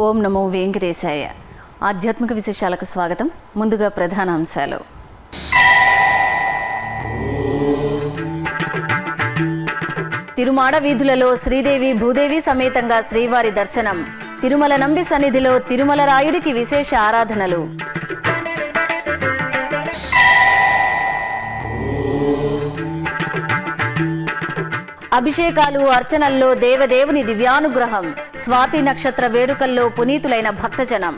ఓం నమో వెంకటేశాయ ఆధ్యాత్మిక విశేషాలకు స్వాగతం ముందుగా ప్రధాన అంశాలు తిరుమాడ వీధులలో శ్రీదేవి భూదేవి సమేతంగా శ్రీవారి దర్శనం తిరుమల నంబి సన్నిధిలో తిరుమల రాయుడికి విశేష ఆరాధనలు అభిషేకాలు అర్చనల్లో దేవదేవుని దివ్యానుగ్రహం స్వాతి నక్షత్ర వేడుకల్లో పునీతులైన భక్తజనం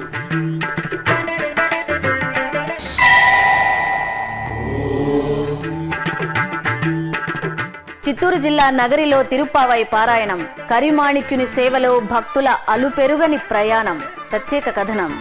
చిత్తూరు జిల్లా నగరిలో తిరుప్పావై పారాయణం కరిమాణిక్యుని సేవలో భక్తుల అలుపెరుగని ప్రయాణం ప్రత్యేక కథనం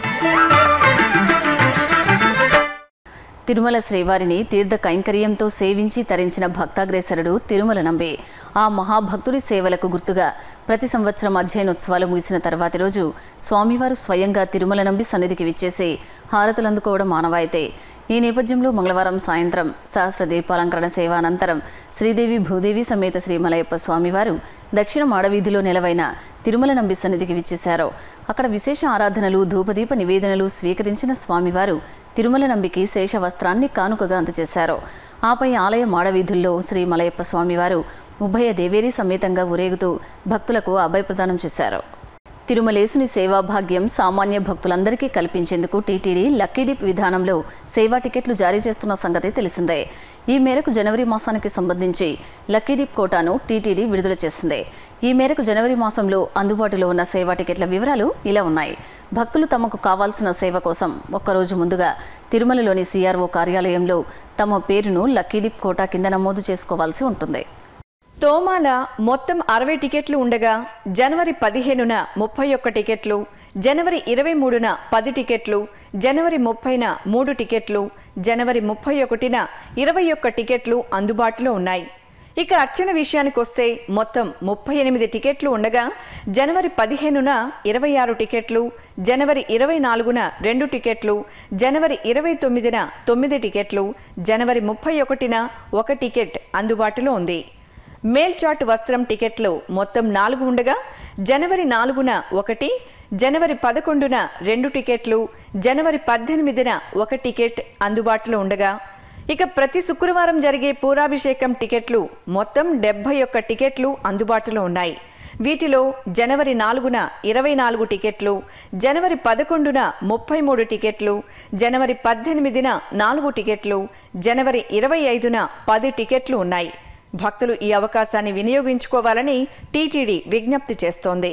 తిరుమల శ్రీవారిని తీర్థ కైంకర్యంతో సేవించి తరించిన భక్తాగ్రేసరుడు తిరుమల నంబి ఆ మహాభక్తుడి సేవలకు గుర్తుగా ప్రతి సంవత్సరం అధ్యయనోత్సవాలు ముగిసిన తర్వాతి రోజు స్వామివారు స్వయంగా తిరుమల నంబి సన్నిధికి విచ్చేసి హారతులు అందుకోవడం ఆనవాయితీ ఈ నేపథ్యంలో మంగళవారం సాయంత్రం సహస్ర దీపాలంకరణ సేవ అనంతరం శ్రీదేవి భూదేవి సమేత శ్రీ మలయప్ప స్వామివారు దక్షిణ మాడవీధిలో నెలవైన తిరుమల నంబి సన్నిధికి విచ్చేశారు అక్కడ విశేష ఆరాధనలు ధూపదీప నివేదనలు స్వీకరించిన స్వామివారు తిరుమల నంబికి శేష వస్త్రాన్ని కానుకగా అందజేశారు ఆపై ఆలయ మాడవీధుల్లో శ్రీ మలయప్ప స్వామివారు ఉభయ దేవేరి సమేతంగా ఊరేగుతూ భక్తులకు అభయ ప్రదానం చేశారు తిరుమలేసుని సేవా భాగ్యం సామాన్య భక్తులందరికీ కల్పించేందుకు టీటీడీ లక్కీ డిప్ విధానంలో సేవా టికెట్లు జారీ చేస్తున్న సంగతి తెలిసిందే ఈ మేరకు జనవరి మాసానికి సంబంధించి లక్కీ డిప్ కోటాను టీటీడీ విడుదల చేసింది ఈ మేరకు జనవరి మాసంలో అందుబాటులో ఉన్న సేవా టికెట్ల వివరాలు ఇలా ఉన్నాయి భక్తులు తమకు కావాల్సిన సేవ కోసం ఒక్కరోజు ముందుగా తిరుమలలోని సిఆర్ఓ కార్యాలయంలో తమ పేరును లక్కీ డిప్ కోటా కింద నమోదు చేసుకోవాల్సి ఉంటుంది తోమాల మొత్తం అరవై టికెట్లు ఉండగా జనవరి పదిహేనున ముప్పై ఒక్క టికెట్లు జనవరి ఇరవై మూడున పది టికెట్లు జనవరి ముప్పైన మూడు టికెట్లు జనవరి ముప్పై ఒకటిన ఇరవై ఒక్క టికెట్లు అందుబాటులో ఉన్నాయి ఇక అర్చన విషయానికి వస్తే మొత్తం ముప్పై ఎనిమిది టికెట్లు ఉండగా జనవరి పదిహేనున ఇరవై ఆరు టికెట్లు జనవరి ఇరవై నాలుగున రెండు టికెట్లు జనవరి ఇరవై తొమ్మిదిన తొమ్మిది టికెట్లు జనవరి ముప్పై ఒకటిన ఒక టికెట్ అందుబాటులో ఉంది మేల్చాట్ వస్త్రం టికెట్లు మొత్తం నాలుగు ఉండగా జనవరి నాలుగున ఒకటి జనవరి పదకొండున రెండు టికెట్లు జనవరి పద్దెనిమిదిన ఒక టికెట్ అందుబాటులో ఉండగా ఇక ప్రతి శుక్రవారం జరిగే పూరాభిషేకం టికెట్లు మొత్తం డెబ్బై ఒక్క టికెట్లు అందుబాటులో ఉన్నాయి వీటిలో జనవరి నాలుగున ఇరవై నాలుగు టికెట్లు జనవరి పదకొండున ముప్పై మూడు టికెట్లు జనవరి పద్దెనిమిదిన నాలుగు టికెట్లు జనవరి ఇరవై ఐదున పది టికెట్లు ఉన్నాయి భక్తులు ఈ అవకాశాన్ని వినియోగించుకోవాలని టీటీడీ విజ్ఞప్తి చేస్తోంది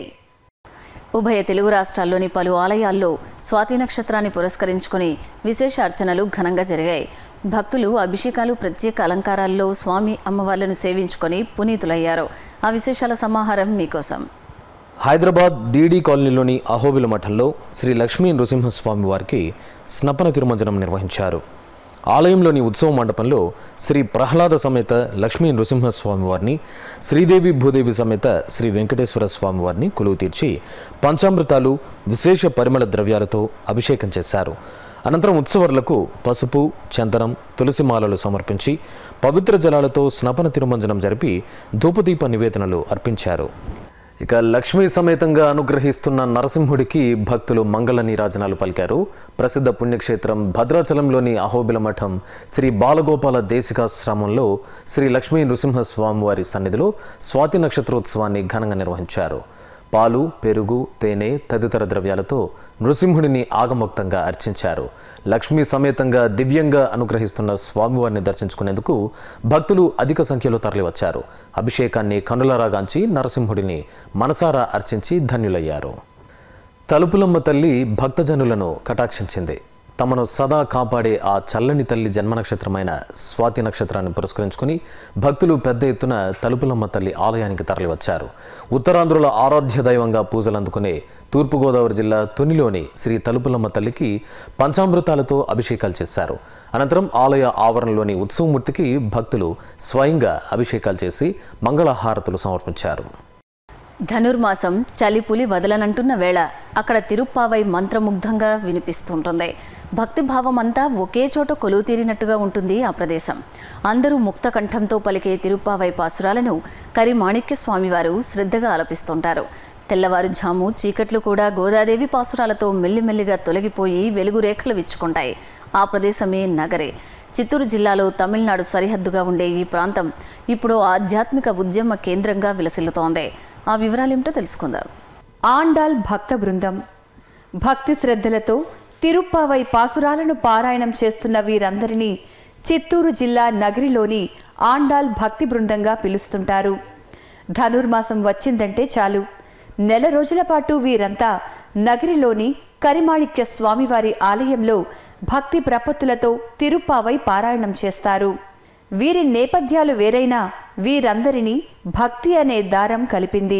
ఉభయ తెలుగు రాష్ట్రాల్లోని పలు ఆలయాల్లో స్వాతి నక్షత్రాన్ని పురస్కరించుకుని విశేష అర్చనలు ఘనంగా జరిగాయి భక్తులు అభిషేకాలు ప్రత్యేక అలంకారాల్లో స్వామి అమ్మవార్లను సేవించుకొని పునీతులయ్యారు ఆ విశేషాల సమాహారం మీకోసం హైదరాబాద్ డీడీ కాలనీలోని అహోబిల మఠంలో శ్రీ లక్ష్మీ నృసింహస్వామి వారికి స్నపన తిరుమంజనం నిర్వహించారు ఆలయంలోని ఉత్సవ మండపంలో శ్రీ ప్రహ్లాద సమేత లక్ష్మీ నృసింహస్వామి వారిని శ్రీదేవి భూదేవి సమేత శ్రీ వెంకటేశ్వర స్వామి వారిని కొలువు తీర్చి పంచామృతాలు విశేష పరిమళ ద్రవ్యాలతో అభిషేకం చేశారు అనంతరం ఉత్సవర్లకు పసుపు చందనం తులసిమాలలు సమర్పించి పవిత్ర జలాలతో స్నపన తిరుమంజనం జరిపి ధూపదీప నివేదనలు అర్పించారు ఇక లక్ష్మీ సమేతంగా అనుగ్రహిస్తున్న నరసింహుడికి భక్తులు మంగళ నీరాజనాలు పలికారు ప్రసిద్ధ పుణ్యక్షేత్రం భద్రాచలంలోని అహోబిల మఠం శ్రీ బాలగోపాల దేశికాశ్రమంలో శ్రీ లక్ష్మీ నృసింహస్వామి వారి సన్నిధిలో స్వాతి నక్షత్రోత్సవాన్ని ఘనంగా నిర్వహించారు పాలు పెరుగు తేనె తదితర ద్రవ్యాలతో నృసింహుడిని ఆగమోక్తంగా అర్చించారు లక్ష్మీ సమేతంగా దివ్యంగా అనుగ్రహిస్తున్న స్వామివారిని దర్శించుకునేందుకు భక్తులు అధిక సంఖ్యలో తరలివచ్చారు అభిషేకాన్ని కనులరాగాంచి నరసింహుడిని మనసారా అర్చించి ధన్యులయ్యారు తలుపులమ్మ తల్లి భక్తజనులను కటాక్షించింది తమను సదా కాపాడే ఆ చల్లని తల్లి జన్మ నక్షత్రమైన స్వాతి నక్షత్రాన్ని పురస్కరించుకుని భక్తులు పెద్ద ఎత్తున తలుపులమ్మ తల్లి ఆలయానికి తరలివచ్చారు ఉత్తరాంధ్రుల ఆరాధ్య దైవంగా పూజలు అందుకునే తూర్పుగోదావరి జిల్లా తునిలోని శ్రీ తలుపులమ్మ తల్లికి పంచామృతాలతో అభిషేకాలు చేశారు అనంతరం ఆలయ ఆవరణలోని ఉత్సవమూర్తికి భక్తులు స్వయంగా అభిషేకాలు చేసి మంగళహారతులు సమర్పించారు ధనుర్మాసం చలిపులి వదలనంటున్న వేళ అక్కడ తిరుప్పావై మంత్రముగ్ధంగా వినిపిస్తుంటుంది భక్తిభావం అంతా ఒకే చోట కొలువు తీరినట్టుగా ఉంటుంది ఆ ప్రదేశం అందరూ ముక్త కంఠంతో పలికే తిరుప్పావై పాసురాలను కరి మాణిక్య స్వామివారు శ్రద్ధగా ఆలపిస్తుంటారు తెల్లవారుజాము చీకట్లు కూడా గోదాదేవి పాసురాలతో మెల్లిమెల్లిగా తొలగిపోయి వెలుగు రేఖలు విచ్చుకుంటాయి ఆ ప్రదేశమే నగరే చిత్తూరు జిల్లాలో తమిళనాడు సరిహద్దుగా ఉండే ఈ ప్రాంతం ఇప్పుడు ఆధ్యాత్మిక ఉద్యమ కేంద్రంగా విలసిల్లుతోంది ఆ వివరాలేమిటో తెలుసుకుందాం ఆండాల్ భక్త బృందం భక్తి శ్రద్ధలతో తిరుప్పావై పాసురాలను పారాయణం చేస్తున్న వీరందరినీ చిత్తూరు జిల్లా నగరిలోని ఆండాల్ భక్తి బృందంగా పిలుస్తుంటారు ధనుర్మాసం వచ్చిందంటే చాలు నెల రోజుల పాటు వీరంతా నగరిలోని కరిమాణిక్య స్వామివారి ఆలయంలో భక్తి ప్రపత్తులతో తిరుప్పావై పారాయణం చేస్తారు వీరి నేపథ్యాలు వేరైనా వీరందరినీ భక్తి అనే దారం కలిపింది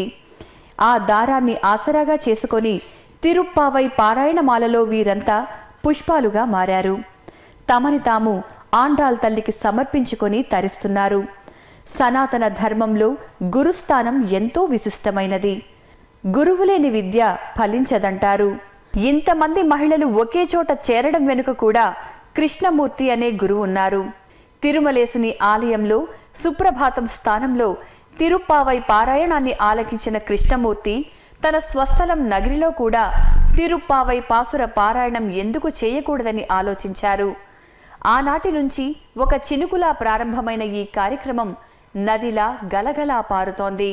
ఆ దారాన్ని ఆసరాగా చేసుకొని తిరుప్పావై పారాయణమాలలో వీరంతా పుష్పాలుగా మారారు తమని తాము ఆండాల్ తల్లికి సమర్పించుకొని తరిస్తున్నారు సనాతన ధర్మంలో గురుస్థానం ఎంతో విశిష్టమైనది గురువులేని విద్య ఫలించదంటారు ఇంతమంది మహిళలు ఒకే చోట చేరడం వెనుక కూడా కృష్ణమూర్తి అనే గురువు ఉన్నారు తిరుమలేసుని ఆలయంలో సుప్రభాతం స్థానంలో తిరుప్పావై పారాయణాన్ని ఆలకించిన కృష్ణమూర్తి తన స్వస్థలం నగరిలో కూడా తిరుప్పావై పాసుర పారాయణం ఎందుకు చేయకూడదని ఆలోచించారు ఆనాటి నుంచి ఒక చినుకులా ప్రారంభమైన ఈ కార్యక్రమం నదిలా గలగలా పారుతోంది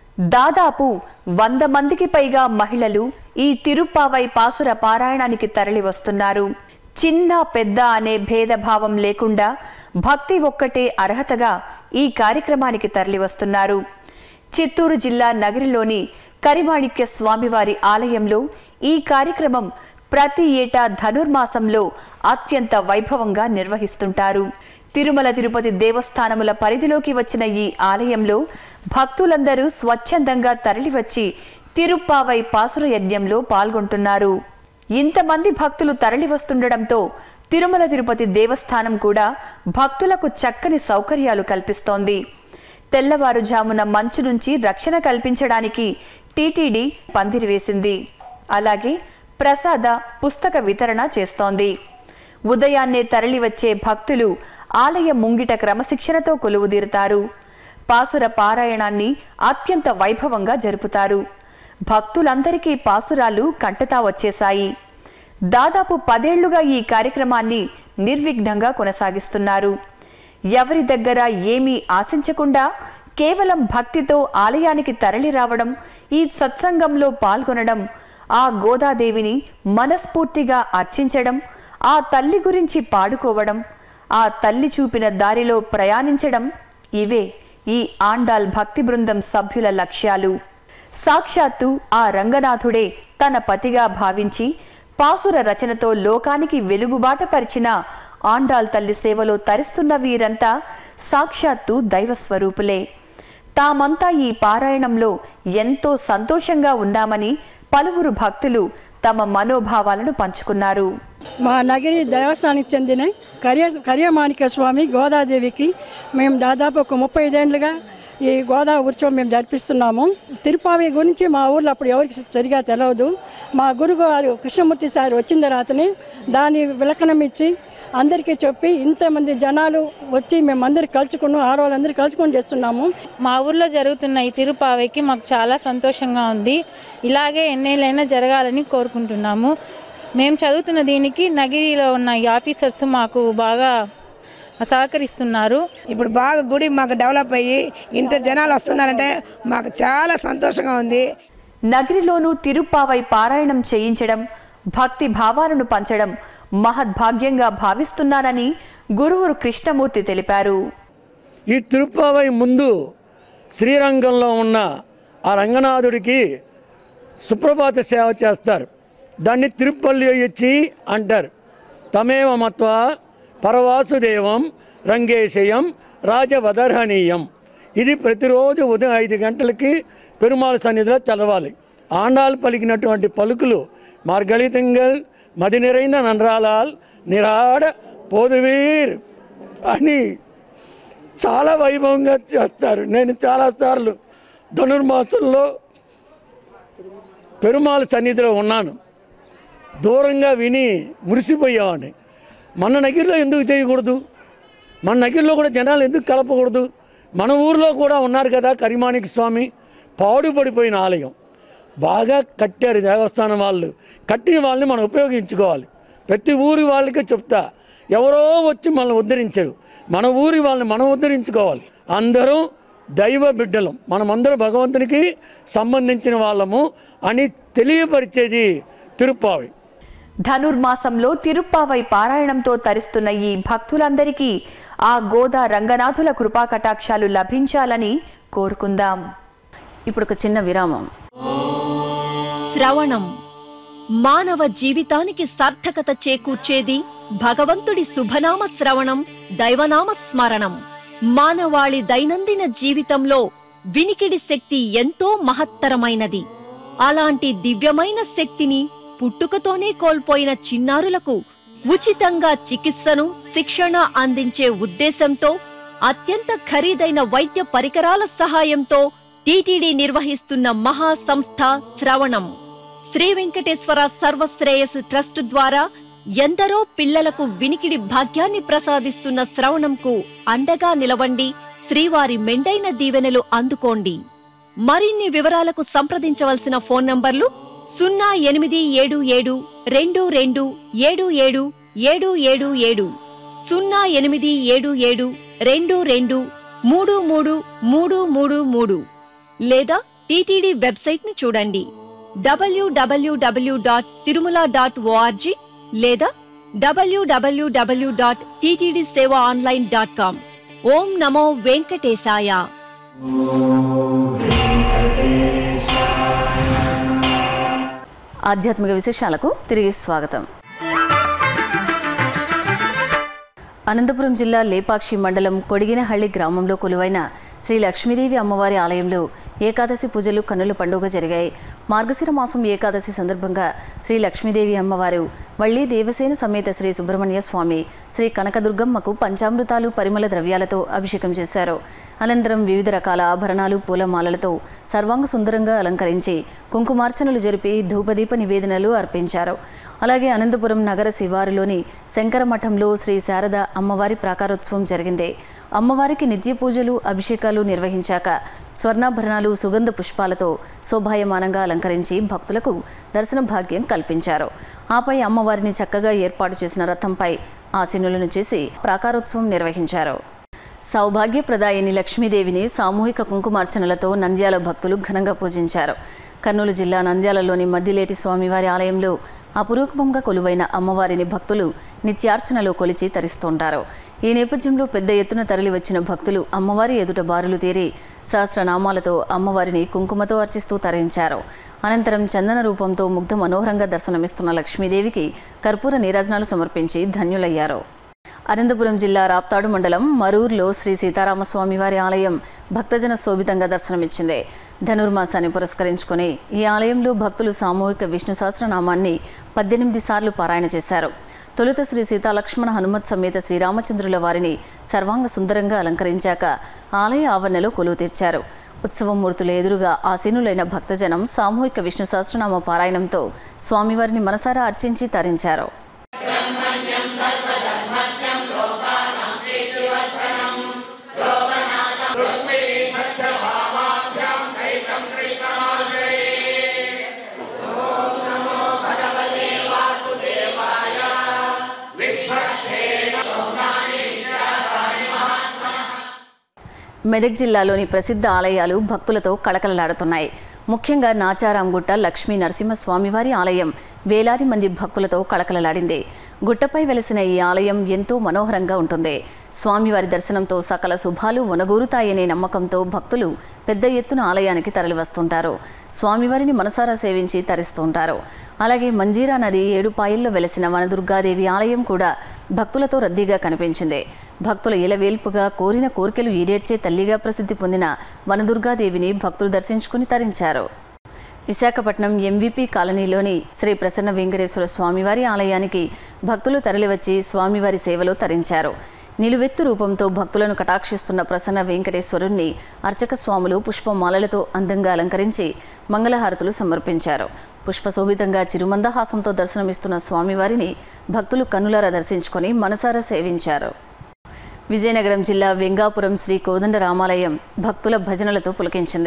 దాదాపు వంద మందికి పైగా మహిళలు ఈ తిరుప్పావై పాసుర పారాయణానికి తరలి వస్తున్నారు చిన్న పెద్ద అనే భేదభావం లేకుండా భక్తి ఒక్కటే అర్హతగా ఈ కార్యక్రమానికి తరలి వస్తున్నారు చిత్తూరు జిల్లా నగరిలోని కరిమాణిక్య స్వామివారి ఆలయంలో ఈ కార్యక్రమం ప్రతి ఏటా ధనుర్మాసంలో అత్యంత వైభవంగా నిర్వహిస్తుంటారు తిరుమల తిరుపతి దేవస్థానముల పరిధిలోకి వచ్చిన ఈ ఆలయంలో భక్తులందరూ స్వచ్ఛందంగా తరలివచ్చి తిరుప్పావై పాసుర యజ్ఞంలో పాల్గొంటున్నారు ఇంతమంది భక్తులు తరలి వస్తుండడంతో తిరుమల తిరుపతి దేవస్థానం కూడా భక్తులకు చక్కని సౌకర్యాలు కల్పిస్తోంది తెల్లవారుజామున మంచు నుంచి రక్షణ కల్పించడానికి టీటీడీ పందిరి వేసింది అలాగే ప్రసాద పుస్తక వితరణ చేస్తోంది ఉదయాన్నే తరలివచ్చే భక్తులు ఆలయ ముంగిట క్రమశిక్షణతో కొలువుదీరుతారు పాసుర పారాయణాన్ని అత్యంత వైభవంగా జరుపుతారు భక్తులందరికీ పాసురాలు కంటతా వచ్చేశాయి దాదాపు పదేళ్లుగా ఈ కార్యక్రమాన్ని నిర్విఘ్నంగా కొనసాగిస్తున్నారు ఎవరి దగ్గర ఏమీ ఆశించకుండా కేవలం భక్తితో ఆలయానికి తరలి రావడం ఈ సత్సంగంలో పాల్గొనడం ఆ గోదాదేవిని మనస్ఫూర్తిగా అర్చించడం ఆ తల్లి గురించి పాడుకోవడం ఆ తల్లి చూపిన దారిలో ప్రయాణించడం ఇవే ఈ ఆండాల్ భక్తి బృందం సభ్యుల లక్ష్యాలు సాక్షాత్తు ఆ రంగనాథుడే తన పతిగా భావించి పాసుర రచనతో లోకానికి వెలుగుబాట పరిచిన ఆండాల్ తల్లి సేవలో తరిస్తున్న వీరంతా సాక్షాత్తు దైవస్వరూపులే తామంతా ఈ పారాయణంలో ఎంతో సంతోషంగా ఉన్నామని పలువురు భక్తులు తమ మనోభావాలను పంచుకున్నారు మా నగిరి దేవస్థానానికి చెందిన కర్య కర్యమాణిక్య స్వామి గోదాదేవికి మేము దాదాపు ఒక ముప్పై ఐదేళ్లుగా ఈ గోదా ఉత్సవం మేము జరిపిస్తున్నాము తిరుపావి గురించి మా ఊర్లో అప్పుడు ఎవరికి సరిగా తెలియదు మా గురుగారు కృష్ణమూర్తి సార్ వచ్చిన తర్వాతనే దాని విలకనం ఇచ్చి అందరికీ చెప్పి ఇంతమంది జనాలు వచ్చి మేమందరూ కలుసుకున్నాం ఆడవాళ్ళందరూ కలుసుకొని చేస్తున్నాము మా ఊర్లో జరుగుతున్న ఈ తిరుపావైకి మాకు చాలా సంతోషంగా ఉంది ఇలాగే ఎన్నేళ్ళైనా జరగాలని కోరుకుంటున్నాము మేము చదువుతున్న దీనికి నగిరిలో ఉన్న ఈ ఆఫీసర్స్ మాకు బాగా సహకరిస్తున్నారు ఇప్పుడు బాగా గుడి మాకు డెవలప్ అయ్యి ఇంత జనాలు వస్తున్నారంటే మాకు చాలా సంతోషంగా ఉంది నగరిలోనూ తిరుప్పావై పారాయణం చేయించడం భక్తి భావాలను పంచడం మహద్భాగ్యంగా భావిస్తున్నానని గురువురు కృష్ణమూర్తి తెలిపారు ఈ తిరుప్పావై ముందు శ్రీరంగంలో ఉన్న ఆ రంగనాథుడికి సుప్రభాత సేవ చేస్తారు దాన్ని తిరుపల్లి ఇచ్చి అంటారు తమేవ మత్వ పరవాసుదేవం రంగేశయం రాజవదర్హనీయం ఇది ప్రతిరోజు ఉదయం ఐదు గంటలకి పెరుమాళ సన్నిధిలో చదవాలి ఆండాలు పలికినటువంటి పలుకులు మార్గళితింగల్ మది నిరైన నన్రాలాల్ నిరాడ పోదువీర్ అని చాలా వైభవంగా చేస్తారు నేను చాలాసార్లు ధనుర్మాసంలో పెరుమాళ సన్నిధిలో ఉన్నాను దూరంగా విని మురిసిపోయేవాడిని మన నగిరిలో ఎందుకు చేయకూడదు మన నగిరిలో కూడా జనాలు ఎందుకు కలపకూడదు మన ఊర్లో కూడా ఉన్నారు కదా కరిమాణిక స్వామి పాడుపడిపోయిన ఆలయం బాగా కట్టారు దేవస్థానం వాళ్ళు కట్టిన వాళ్ళని మనం ఉపయోగించుకోవాలి ప్రతి ఊరి వాళ్ళకే చెప్తా ఎవరో వచ్చి మనల్ని ఉద్ధరించారు మన ఊరి వాళ్ళని మనం ఉద్ధరించుకోవాలి అందరం దైవ బిడ్డలం మనమందరం భగవంతునికి సంబంధించిన వాళ్ళము అని తెలియపరిచేది తిరుప్పావి ధనుర్మాసంలో తిరుప్పావై పారాయణంతో తరిస్తున్న ఈ భక్తులందరికీ ఆ గోదా రంగనాథుల కృపా కటాక్షాలు లభించాలని కోరుకుందాం ఇప్పుడు ఒక చిన్న విరామం శ్రవణం మానవ జీవితానికి సార్థకత చేకూర్చేది భగవంతుడి శుభనామ శ్రవణం దైవనామ స్మరణం మానవాళి దైనందిన జీవితంలో వినికిడి శక్తి ఎంతో మహత్తరమైనది అలాంటి దివ్యమైన శక్తిని పుట్టుకతోనే కోల్పోయిన చిన్నారులకు ఉచితంగా చికిత్సను శిక్షణ అందించే ఉద్దేశంతో అత్యంత ఖరీదైన వైద్య పరికరాల సహాయంతో టీటీడీ నిర్వహిస్తున్న మహా సంస్థ శ్రవణం శ్రీ వెంకటేశ్వర సర్వశ్రేయస్ ట్రస్ట్ ద్వారా ఎందరో పిల్లలకు వినికిడి భాగ్యాన్ని ప్రసాదిస్తున్న శ్రవణంకు అండగా నిలవండి శ్రీవారి మెండైన దీవెనలు అందుకోండి మరిన్ని వివరాలకు సంప్రదించవలసిన ఫోన్ నంబర్లు సున్నా ఎనిమిది ఏడు ఏడు రెండు రెండు ఏడు ఏడు ఏడు ఏడు ఏడు సున్నా ఎనిమిది ఏడు ఏడు రెండు రెండు మూడు మూడు మూడు మూడు మూడు లేదా టీటీడీ వెబ్సైట్ను చూడండి డబ్ల్యూడబ్ల్యూడబ్ల్యూ డాట్ తిరుమల డాట్ ఓఆర్జీ లేదా డబ్ల్యూడబ్ల్యూడబ్ల్యూ dot TTD seva online dot com ఓం నమో వెంకటేశాయ ఆధ్యాత్మిక విశేషాలకు తిరిగి స్వాగతం అనంతపురం జిల్లా లేపాక్షి మండలం కొడిగినహళ్లి గ్రామంలో కొలువైన శ్రీ లక్ష్మీదేవి అమ్మవారి ఆలయంలో ఏకాదశి పూజలు కన్నుల పండుగ జరిగాయి మార్గశిర మాసం ఏకాదశి సందర్భంగా శ్రీ లక్ష్మీదేవి అమ్మవారు వళ్ళీ దేవసేన సమేత శ్రీ సుబ్రహ్మణ్య స్వామి శ్రీ కనకదుర్గమ్మకు పంచామృతాలు పరిమళ ద్రవ్యాలతో అభిషేకం చేశారు అనంతరం వివిధ రకాల ఆభరణాలు పూలమాలలతో సర్వాంగ సుందరంగా అలంకరించి కుంకుమార్చనలు జరిపి ధూపదీప నివేదనలు అర్పించారు అలాగే అనంతపురం నగర శివారులోని శంకర మఠంలో శ్రీ శారద అమ్మవారి ప్రాకారోత్సవం జరిగింది అమ్మవారికి నిత్య పూజలు అభిషేకాలు నిర్వహించాక స్వర్ణాభరణాలు సుగంధ పుష్పాలతో శోభాయమానంగా అలంకరించి భక్తులకు దర్శన భాగ్యం కల్పించారు ఆపై అమ్మవారిని చక్కగా ఏర్పాటు చేసిన రథంపై ఆసీనులను చేసి ప్రాకారోత్సవం నిర్వహించారు సౌభాగ్యప్రదాయిని లక్ష్మీదేవిని సామూహిక కుంకుమార్చనలతో నంద్యాల భక్తులు ఘనంగా పూజించారు కర్నూలు జిల్లా నంద్యాలలోని మద్దిలేటి స్వామివారి ఆలయంలో అపురూపంగా కొలువైన అమ్మవారిని భక్తులు నిత్యార్చనలో కొలిచి తరిస్తుంటారు ఈ నేపథ్యంలో పెద్ద ఎత్తున తరలివచ్చిన భక్తులు అమ్మవారి ఎదుట బారులు తీరి సహస్రనామాలతో అమ్మవారిని కుంకుమతో అర్చిస్తూ తరించారు అనంతరం చందన రూపంతో ముగ్ధ మనోహరంగా దర్శనమిస్తున్న లక్ష్మీదేవికి కర్పూర నీరాజనాలు సమర్పించి ధన్యులయ్యారు అనంతపురం జిల్లా రాప్తాడు మండలం మరూరులో శ్రీ సీతారామస్వామి వారి ఆలయం భక్తజన శోభితంగా దర్శనమిచ్చింది ధనుర్మాసాన్ని పురస్కరించుకొని ఈ ఆలయంలో భక్తులు సామూహిక విష్ణు సహస్రనామాన్ని పద్దెనిమిది సార్లు పారాయణ చేశారు తొలుత శ్రీ సీతాలక్ష్మణ హనుమత్ సమేత శ్రీరామచంద్రుల వారిని సర్వాంగ సుందరంగా అలంకరించాక ఆలయ ఆవరణలో కొలువు తీర్చారు ఉత్సవమూర్తుల ఎదురుగా ఆసీనులైన భక్తజనం సామూహిక విష్ణు సహస్రనామ పారాయణంతో స్వామివారిని మనసారా అర్చించి తరించారు మెదక్ జిల్లాలోని ప్రసిద్ధ ఆలయాలు భక్తులతో కళకళలాడుతున్నాయి ముఖ్యంగా నాచారాంగుట్ట లక్ష్మీ నరసింహస్వామివారి ఆలయం వేలాది మంది భక్తులతో కళకళలాడింది గుట్టపై వెలసిన ఈ ఆలయం ఎంతో మనోహరంగా ఉంటుంది స్వామివారి దర్శనంతో సకల శుభాలు వనగూరుతాయనే నమ్మకంతో భక్తులు పెద్ద ఎత్తున ఆలయానికి తరలివస్తుంటారు స్వామివారిని మనసారా సేవించి తరిస్తుంటారు అలాగే మంజీరా నది ఏడుపాయల్లో వెలసిన వనదుర్గాదేవి ఆలయం కూడా భక్తులతో రద్దీగా కనిపించింది భక్తుల ఇలవేల్పుగా కోరిన కోరికలు ఈడేర్చే తల్లిగా ప్రసిద్ధి పొందిన వనదుర్గాదేవిని భక్తులు దర్శించుకుని తరించారు విశాఖపట్నం ఎంవిపి కాలనీలోని శ్రీ ప్రసన్న వెంకటేశ్వర స్వామివారి ఆలయానికి భక్తులు తరలివచ్చి స్వామివారి సేవలో తరించారు నిలువెత్తు రూపంతో భక్తులను కటాక్షిస్తున్న ప్రసన్న వెంకటేశ్వరుణ్ణి అర్చక స్వాములు పుష్పమాలలతో అందంగా అలంకరించి మంగళహారతులు సమర్పించారు పుష్పశోభితంగా చిరుమందహాసంతో దర్శనమిస్తున్న స్వామివారిని భక్తులు కన్నులారా దర్శించుకొని మనసారా సేవించారు విజయనగరం జిల్లా వెంగాపురం శ్రీ కోదండ రామాలయం భక్తుల భజనలతో పులకించింది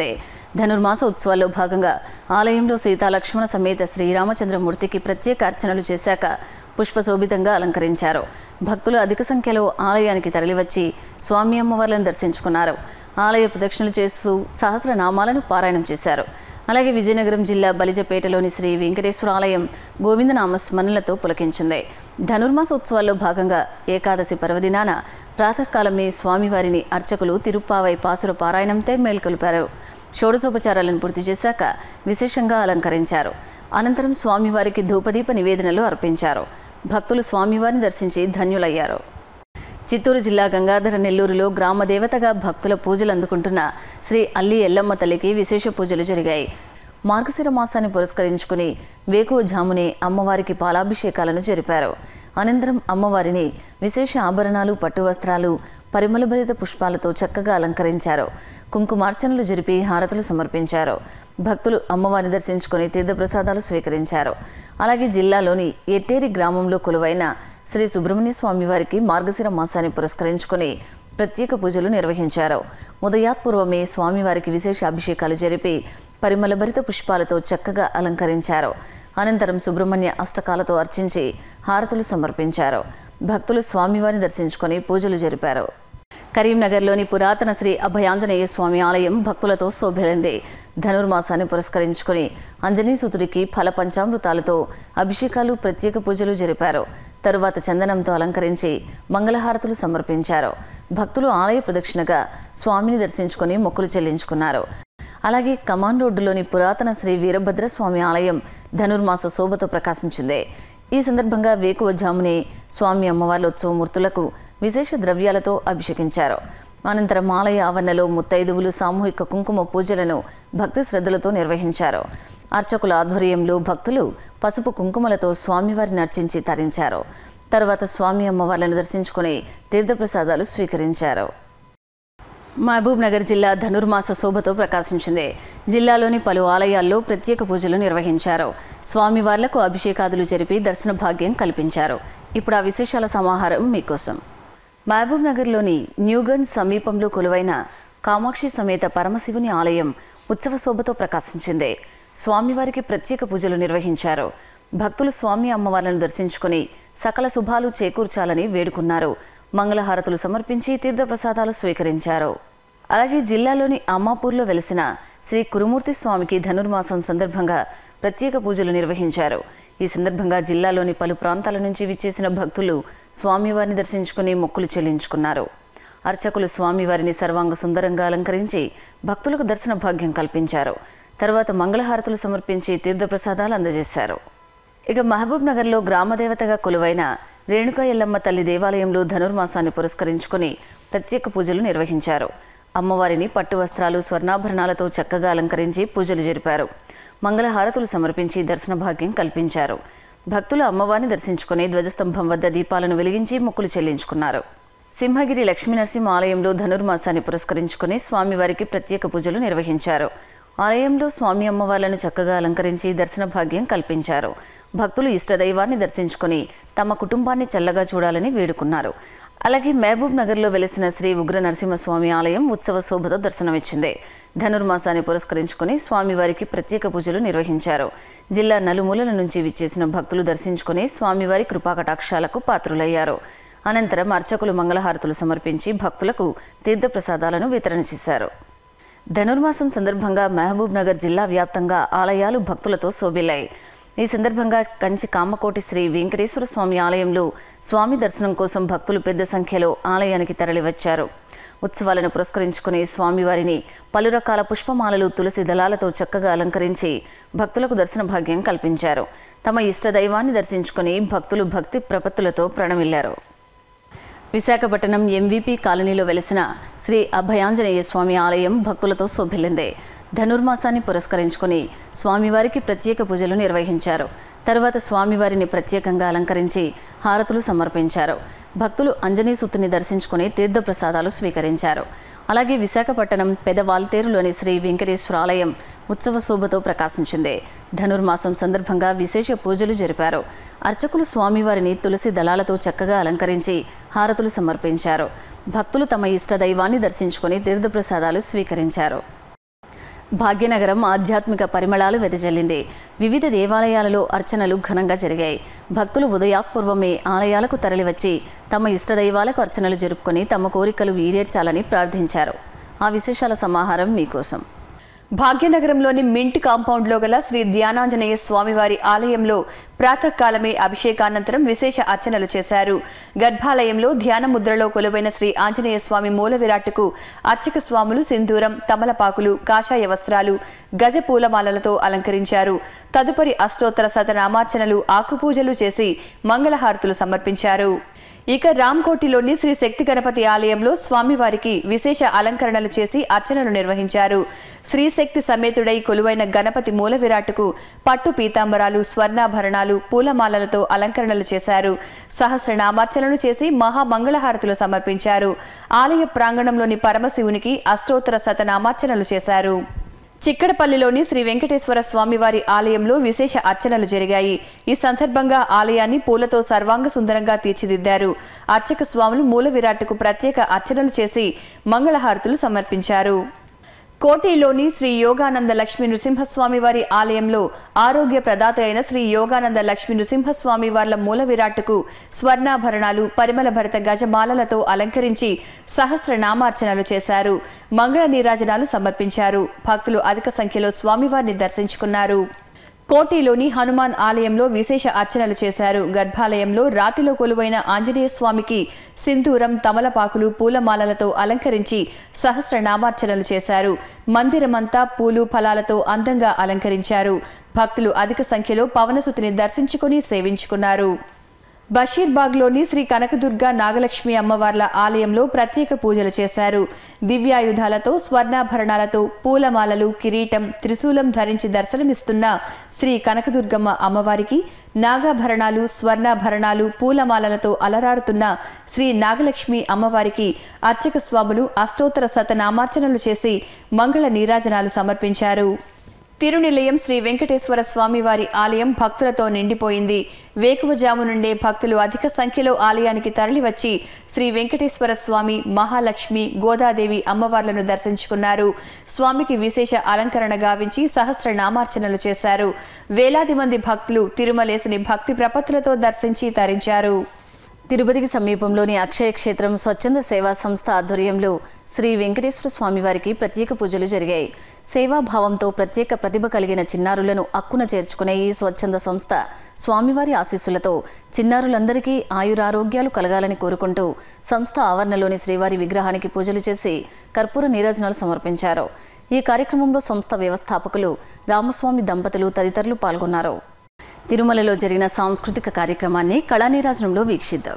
ధనుర్మాస ఉత్సవాల్లో భాగంగా ఆలయంలో సీతాలక్ష్మణ సమేత శ్రీరామచంద్రమూర్తికి ప్రత్యేక అర్చనలు చేశాక పుష్పశోభితంగా అలంకరించారు భక్తులు అధిక సంఖ్యలో ఆలయానికి తరలివచ్చి స్వామి అమ్మవార్లను దర్శించుకున్నారు ఆలయ ప్రదక్షిణలు చేస్తూ సహస్రనామాలను పారాయణం చేశారు అలాగే విజయనగరం జిల్లా బలిజపేటలోని శ్రీ వెంకటేశ్వర ఆలయం గోవిందనామ స్మరణలతో పులకించింది ధనుర్మాస ఉత్సవాల్లో భాగంగా ఏకాదశి పర్వదినాన ప్రాతకాలమే స్వామివారిని అర్చకులు తిరుప్పావై పాసుర పారాయణంతో మేల్కొల్పారు షోడశోపచారాలను పూర్తి చేశాక విశేషంగా అలంకరించారు అనంతరం స్వామివారికి ధూపదీప నివేదనలు అర్పించారు భక్తులు స్వామివారిని దర్శించి ధన్యులయ్యారు చిత్తూరు జిల్లా గంగాధర నెల్లూరులో గ్రామ దేవతగా భక్తుల పూజలు అందుకుంటున్న శ్రీ అల్లి ఎల్లమ్మ తల్లికి విశేష పూజలు జరిగాయి మార్గశిర మాసాన్ని పురస్కరించుకుని వేకువ జామునే అమ్మవారికి పాలాభిషేకాలను జరిపారు అనంతరం అమ్మవారిని విశేష ఆభరణాలు పట్టు వస్త్రాలు పరిమళభరిత పుష్పాలతో చక్కగా అలంకరించారు కుంకుమార్చనలు జరిపి హారతులు సమర్పించారు భక్తులు అమ్మవారిని దర్శించుకుని తీర్థప్రసాదాలు స్వీకరించారు అలాగే జిల్లాలోని ఎట్టేరి గ్రామంలో కొలువైన శ్రీ సుబ్రహ్మణ్య స్వామి వారికి మార్గశిర మాసాన్ని పురస్కరించుకుని ప్రత్యేక పూజలు నిర్వహించారు ఉదయాత్పూర్వమే స్వామివారికి విశేష అభిషేకాలు జరిపి పరిమళభరిత పుష్పాలతో చక్కగా అలంకరించారు అనంతరం సుబ్రహ్మణ్య అష్టకాలతో అర్చించి హారతులు సమర్పించారు భక్తులు స్వామివారిని దర్శించుకొని పూజలు జరిపారు కరీంనగర్లోని పురాతన శ్రీ అభయాంజనేయ స్వామి ఆలయం భక్తులతో శోభిల్లింది ధనుర్మాసాన్ని పురస్కరించుకుని అంజనీసుతుడికి ఫల పంచామృతాలతో అభిషేకాలు ప్రత్యేక పూజలు జరిపారు తరువాత చందనంతో అలంకరించి మంగళహారతులు సమర్పించారు భక్తులు ఆలయ ప్రదక్షిణగా స్వామిని దర్శించుకుని మొక్కులు చెల్లించుకున్నారు అలాగే కమాన్ రోడ్డులోని పురాతన శ్రీ వీరభద్ర స్వామి ఆలయం ధనుర్మాస శోభతో ప్రకాశించింది ఈ సందర్భంగా వేకువ జామునే స్వామి అమ్మవార్ల ఉత్సవమూర్తులకు విశేష ద్రవ్యాలతో అభిషేకించారు అనంతరం ఆలయ ఆవరణలో ముత్తైదువులు సామూహిక కుంకుమ పూజలను భక్తి శ్రద్ధలతో నిర్వహించారు అర్చకుల ఆధ్వర్యంలో భక్తులు పసుపు కుంకుమలతో స్వామివారిని అర్చించి తరించారు తర్వాత స్వామి అమ్మవార్లను దర్శించుకుని తీర్థప్రసాదాలు స్వీకరించారు మహబూబ్ నగర్ జిల్లా ధనుర్మాస శోభతో ప్రకాశించింది జిల్లాలోని పలు ఆలయాల్లో ప్రత్యేక పూజలు నిర్వహించారు స్వామివార్లకు అభిషేకాదులు జరిపి దర్శన భాగ్యం కల్పించారు ఇప్పుడు ఆ విశేషాల సమాహారం మీకోసం మహబూబ్ నగర్లోని న్యూగంజ్ సమీపంలో కొలువైన కామాక్షి సమేత పరమశివుని ఆలయం ఉత్సవ శోభతో ప్రకాశించింది స్వామివారికి ప్రత్యేక పూజలు నిర్వహించారు భక్తులు స్వామి అమ్మవార్లను దర్శించుకుని సకల శుభాలు చేకూర్చాలని వేడుకున్నారు మంగళహారతులు సమర్పించి తీర్థప్రసాదాలు స్వీకరించారు అలాగే జిల్లాలోని అమ్మాపూర్లో వెలిసిన శ్రీ కురుమూర్తి స్వామికి ధనుర్మాసం సందర్భంగా ప్రత్యేక పూజలు నిర్వహించారు ఈ సందర్భంగా జిల్లాలోని పలు ప్రాంతాల నుంచి విచ్చేసిన భక్తులు స్వామివారిని దర్శించుకుని మొక్కులు చెల్లించుకున్నారు అర్చకులు స్వామివారిని సర్వాంగ సుందరంగా అలంకరించి భక్తులకు దర్శన భాగ్యం కల్పించారు తర్వాత మంగళహారతులు సమర్పించి తీర్థప్రసాదాలు అందజేశారు ఇక మహబూబ్ నగర్లో గ్రామదేవతగా కొలువైన రేణుకా ఎల్లమ్మ తల్లి దేవాలయంలో ధనుర్మాసాన్ని పురస్కరించుకుని ప్రత్యేక పూజలు నిర్వహించారు అమ్మవారిని పట్టు వస్త్రాలు స్వర్ణాభరణాలతో చక్కగా అలంకరించి పూజలు జరిపారు మంగళహారతులు సమర్పించి దర్శన భాగ్యం కల్పించారు భక్తులు అమ్మవారిని దర్శించుకుని ధ్వజస్తంభం వద్ద దీపాలను వెలిగించి మొక్కులు చెల్లించుకున్నారు సింహగిరి లక్ష్మీనరసింహ ఆలయంలో ధనుర్మాసాన్ని పురస్కరించుకుని స్వామివారికి ప్రత్యేక పూజలు నిర్వహించారు ఆలయంలో స్వామి అమ్మవార్లను చక్కగా అలంకరించి దర్శన భాగ్యం కల్పించారు భక్తులు ఇష్టదైవాన్ని దర్శించుకుని తమ కుటుంబాన్ని చల్లగా చూడాలని వేడుకున్నారు అలాగే మహబూబ్ నగర్లో వెలిసిన శ్రీ ఉగ్ర నరసింహస్వామి ఆలయం ఉత్సవ శోభతో దర్శనమిచ్చింది ధనుర్మాసాన్ని పురస్కరించుకుని స్వామివారికి ప్రత్యేక పూజలు నిర్వహించారు జిల్లా నలుమూలల నుంచి విచ్చేసిన భక్తులు దర్శించుకుని స్వామివారి కృపాకటాక్షాలకు పాత్రులయ్యారు అనంతరం అర్చకులు మంగళహారతులు సమర్పించి భక్తులకు తీర్థప్రసాదాలను వితరణ చేశారు ధనుర్మాసం సందర్భంగా మహబూబ్ నగర్ జిల్లా వ్యాప్తంగా ఆలయాలు భక్తులతో శోభిల్లాయి ఈ సందర్భంగా కంచి కామకోటి శ్రీ వెంకటేశ్వర స్వామి ఆలయంలో స్వామి దర్శనం కోసం భక్తులు పెద్ద సంఖ్యలో ఆలయానికి తరలివచ్చారు ఉత్సవాలను పురస్కరించుకుని స్వామివారిని పలు రకాల పుష్పమాలలు తులసి దళాలతో చక్కగా అలంకరించి భక్తులకు దర్శన భాగ్యం కల్పించారు తమ ఇష్ట దైవాన్ని దర్శించుకుని భక్తులు భక్తి ప్రపత్తులతో ప్రణమిల్లారు విశాఖపట్నం ఎంవీపీ కాలనీలో వెలిసిన శ్రీ అభయాంజనేయ స్వామి ఆలయం భక్తులతో శోభిల్లింది ధనుర్మాసాన్ని పురస్కరించుకుని స్వామివారికి ప్రత్యేక పూజలు నిర్వహించారు తరువాత స్వామివారిని ప్రత్యేకంగా అలంకరించి హారతులు సమర్పించారు భక్తులు అంజనీ సుత్తుని దర్శించుకుని తీర్థప్రసాదాలు స్వీకరించారు అలాగే విశాఖపట్నం పెదవాల్తేరులోని శ్రీ వెంకటేశ్వర ఆలయం ఉత్సవ శోభతో ప్రకాశించింది ధనుర్మాసం సందర్భంగా విశేష పూజలు జరిపారు అర్చకులు స్వామివారిని తులసి దళాలతో చక్కగా అలంకరించి హారతులు సమర్పించారు భక్తులు తమ ఇష్ట దైవాన్ని దర్శించుకుని తీర్థప్రసాదాలు స్వీకరించారు భాగ్యనగరం ఆధ్యాత్మిక పరిమళాలు వెదజల్లింది వివిధ దేవాలయాలలో అర్చనలు ఘనంగా జరిగాయి భక్తులు ఉదయాత్పూర్వమే ఆలయాలకు తరలివచ్చి తమ ఇష్టదైవాలకు అర్చనలు జరుపుకొని తమ కోరికలు ఈడేర్చాలని ప్రార్థించారు ఆ విశేషాల సమాహారం మీకోసం భాగ్యనగరంలోని మింట్ కాంపౌండ్లో గల శ్రీ ధ్యానాంజనేయ స్వామివారి ఆలయంలో ప్రాతకాలమే అభిషేకానంతరం విశేష అర్చనలు చేశారు గర్భాలయంలో ధ్యాన ముద్రలో కొలువైన శ్రీ ఆంజనేయ స్వామి మూల విరాట్టుకు అర్చక స్వాములు సింధూరం తమలపాకులు కాషాయ వస్త్రాలు గజ పూలమాలలతో అలంకరించారు తదుపరి అష్టోత్తర శతనామార్చనలు ఆకుపూజలు చేసి మంగళహారతులు సమర్పించారు ఇక రామ్కోటిలోని శ్రీ శక్తి గణపతి ఆలయంలో స్వామివారికి విశేష అలంకరణలు చేసి అర్చనలు నిర్వహించారు శ్రీ శక్తి సమేతుడై కొలువైన గణపతి మూల విరాట్టుకు పట్టు పీతాంబరాలు స్వర్ణాభరణాలు పూలమాలలతో అలంకరణలు చేశారు సహస్రనామార్చనలు చేసి మహామంగళహారతులు సమర్పించారు ఆలయ ప్రాంగణంలోని పరమశివునికి అష్టోత్తర శతనామార్చనలు చేశారు చిక్కడపల్లిలోని శ్రీ వెంకటేశ్వర స్వామివారి ఆలయంలో విశేష అర్చనలు జరిగాయి ఈ సందర్భంగా ఆలయాన్ని పూలతో సర్వాంగ సుందరంగా తీర్చిదిద్దారు అర్చక స్వాములు మూల విరాట్టుకు ప్రత్యేక అర్చనలు చేసి మంగళహారతులు సమర్పించారు కోటిలోని శ్రీ యోగానంద లక్ష్మీ నృసింహస్వామి వారి ఆలయంలో ఆరోగ్య ప్రదాత అయిన శ్రీ యోగానంద లక్ష్మీ నృసింహస్వామి వార్ల మూల విరాట్టుకు స్వర్ణాభరణాలు పరిమళ భరిత గజమాలలతో అలంకరించి సహస్ర నామార్చనలు చేశారు మంగళ నీరాజనాలు సమర్పించారు భక్తులు అధిక సంఖ్యలో స్వామివారిని దర్శించుకున్నారు కోటిలోని హనుమాన్ ఆలయంలో విశేష అర్చనలు చేశారు గర్భాలయంలో రాతిలో కొలువైన ఆంజనేయ స్వామికి సింధూరం తమలపాకులు పూలమాలలతో అలంకరించి సహస్ర నామార్చనలు చేశారు మందిరమంతా పూలు ఫలాలతో అందంగా అలంకరించారు భక్తులు అధిక సంఖ్యలో పవనసుతిని దర్శించుకుని సేవించుకున్నారు బషీర్బాగ్లోని శ్రీ కనకదుర్గ నాగలక్ష్మి అమ్మవార్ల ఆలయంలో ప్రత్యేక పూజలు చేశారు దివ్యాయుధాలతో స్వర్ణాభరణాలతో పూలమాలలు కిరీటం త్రిశూలం ధరించి దర్శనమిస్తున్న శ్రీ కనకదుర్గమ్మ అమ్మవారికి నాగాభరణాలు స్వర్ణాభరణాలు పూలమాలలతో అలరారుతున్న శ్రీ నాగలక్ష్మి అమ్మవారికి అర్చక స్వాములు అష్టోత్తర శతనామార్చనలు చేసి మంగళ నీరాజనాలు సమర్పించారు తిరునిలయం శ్రీ వెంకటేశ్వర స్వామి వారి ఆలయం భక్తులతో నిండిపోయింది వేకువజాము నుండే భక్తులు అధిక సంఖ్యలో ఆలయానికి తరలివచ్చి శ్రీ వెంకటేశ్వర స్వామి మహాలక్ష్మి గోదాదేవి అమ్మవార్లను దర్శించుకున్నారు స్వామికి విశేష అలంకరణ గావించి సహస్ర నామార్చనలు చేశారు వేలాది మంది భక్తులు తిరుమలేసిని భక్తి ప్రపత్తులతో దర్శించి తరించారు తిరుపతికి సమీపంలోని అక్షయ క్షేత్రం స్వచ్ఛంద సేవా సంస్థ ఆధ్వర్యంలో శ్రీ వెంకటేశ్వర స్వామివారికి ప్రత్యేక పూజలు జరిగాయి సేవాభావంతో ప్రత్యేక ప్రతిభ కలిగిన చిన్నారులను అక్కున చేర్చుకునే ఈ స్వచ్ఛంద సంస్థ స్వామివారి ఆశీస్సులతో చిన్నారులందరికీ ఆయురారోగ్యాలు కలగాలని కోరుకుంటూ సంస్థ ఆవరణలోని శ్రీవారి విగ్రహానికి పూజలు చేసి కర్పూర నీరాజనాలు సమర్పించారు ఈ కార్యక్రమంలో సంస్థ వ్యవస్థాపకులు రామస్వామి దంపతులు తదితరులు పాల్గొన్నారు తిరుమలలో జరిగిన సాంస్కృతిక కార్యక్రమాన్ని కళానీరాజనంలో వీక్షిద్దాం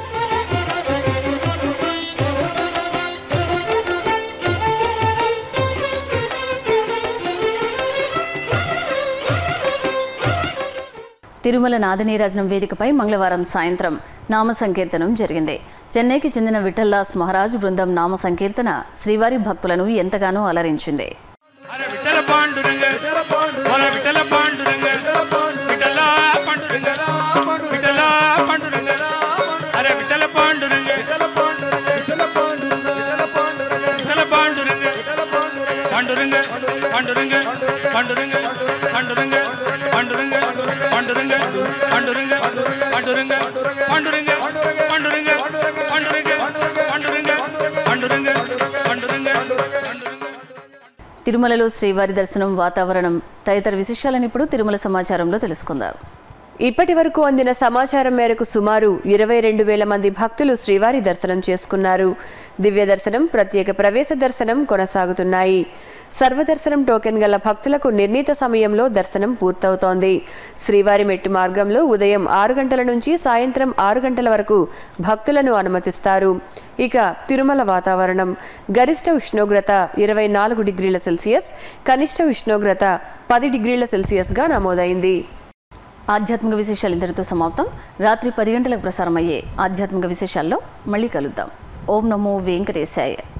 తిరుమల నాదనీరాజనం వేదికపై మంగళవారం సాయంత్రం నామ సంకీర్తనం జరిగింది చెన్నైకి చెందిన విఠల్దాస్ మహారాజ్ బృందం నామ సంకీర్తన శ్రీవారి భక్తులను ఎంతగానో అలరించింది విఠల పాండురంగ మన విఠల పాండురంగ విఠల పాండురంగ విఠల పాండురంగ అరే విఠల పాండురంగ విఠల పాండురంగ విఠల పాండురంగ పాండురంగ పాండురంగ పాండురంగ పాండురంగ పాండురంగ పాండురంగ పాండురంగ పాండురంగ పాండురంగ పాండురంగ పాండురంగ పాండురంగ పాండురంగ పాండురంగ తిరుమలలో శ్రీవారి దర్శనం వాతావరణం తదితర విశేషాలను ఇప్పుడు తిరుమల సమాచారంలో తెలుసుకుందాం ఇప్పటి వరకు అందిన సమాచారం మేరకు సుమారు ఇరవై రెండు వేల మంది భక్తులు శ్రీవారి దర్శనం చేసుకున్నారు దివ్య దర్శనం ప్రత్యేక ప్రవేశ దర్శనం కొనసాగుతున్నాయి సర్వదర్శనం టోకెన్ గల భక్తులకు నిర్ణీత సమయంలో దర్శనం పూర్తవుతోంది శ్రీవారి మెట్టు మార్గంలో ఉదయం ఆరు గంటల నుంచి సాయంత్రం ఆరు గంటల వరకు భక్తులను అనుమతిస్తారు ఇక తిరుమల వాతావరణం గరిష్ట ఉష్ణోగ్రత ఇరవై నాలుగు డిగ్రీల సెల్సియస్ కనిష్ట ఉష్ణోగ్రత పది డిగ్రీల సెల్సియస్గా నమోదైంది ఆధ్యాత్మిక విశేషాలు ఇంతటితో సమాప్తం రాత్రి పది గంటలకు ప్రసారం అయ్యే ఆధ్యాత్మిక విశేషాల్లో మళ్ళీ కలుద్దాం ఓం నమో వెంకటేశాయ